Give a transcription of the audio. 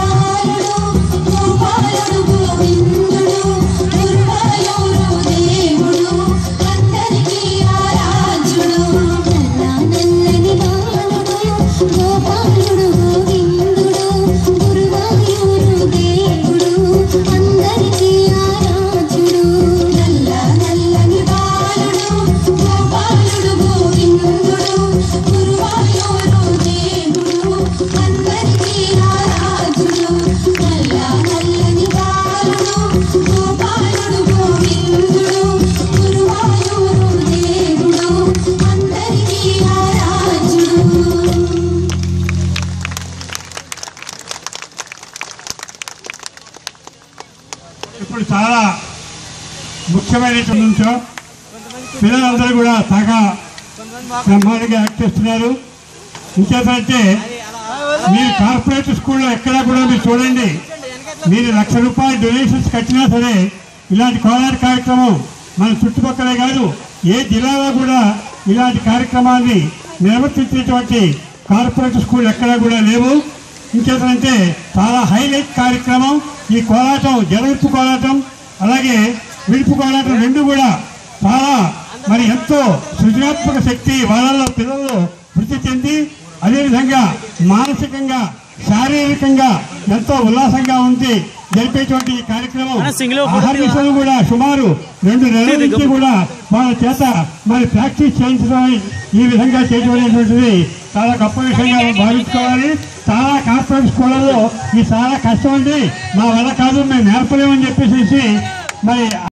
బాలుడు గోపాలుడు గోవిందుడు గురువాయూరు దేవుడు అందరికీ ఆరాధ్యుడు నల్ల నల్లని బాలుడు గోపాలుడు గోవిందుడు గురువాయూరు దేవుడు అందరికీ ఆరాధ్యుడు నల్ల నల్లని బాలుడు గోపాలుడు గోవిందుడు గురువాయూరు దేవుడు అందరికీ ఆరాధ్యుడు నల్ల నల్లని బాలుడు గోపాలుడు గోవిందుడు గురువాయూరు దేవుడు అందరికీ ఆరాధ్యుడు ఇప్పుడు చాలా ముఖ్యమైనటువంటి అంశం పిల్లలందరూ కూడా బాగా బ్రహ్మాండంగా యాక్ట్ చేస్తున్నారు ఇంకేంటంటే మీరు కార్పొరేట్ స్కూల్లో ఎక్కడా కూడా మీరు చూడండి మీరు లక్ష రూపాయలు డొనేషన్స్ కట్టినా సరే ఇలాంటి కోలాట కార్యక్రమం మన చుట్టుపక్కలే కాదు ఏ జిల్లాలో కూడా ఇలాంటి కార్యక్రమాన్ని నిర్వర్తించేటువంటి కార్పొరేట్ స్కూల్ ఎక్కడా కూడా లేవు ఇంకేంటంటే చాలా హైలైట్ కార్యక్రమం ఈ కోలాటం జలవిప్పు కోలాటం అలాగే విడుపు కోలాటం రెండు కూడా చాలా మరి ఎంతో సృజనాత్మక శక్తి వాళ్ళలో పిల్లల్లో వృద్ధి చెంది అదేవిధంగా మానసికంగా శారీరకంగా ఎంతో ఉల్లాసంగా ఉంది జరిపేటువంటి ఈ కార్యక్రమం ఆహార్యశలు కూడా సుమారు రెండు నెలల నుంచి కూడా వాళ్ళ చేత మరి ప్రాక్టీస్ చేయించడం ఈ విధంగా చేయడం అనేటువంటిది చాలా గొప్ప విషయంగా భావించుకోవాలి చాలా కార్పొరేట్ స్కూళ్ళలో ఈ చాలా కష్టం అండి మా వల్ల కాదు మేము నేర్పలేమని చెప్పేసి మరి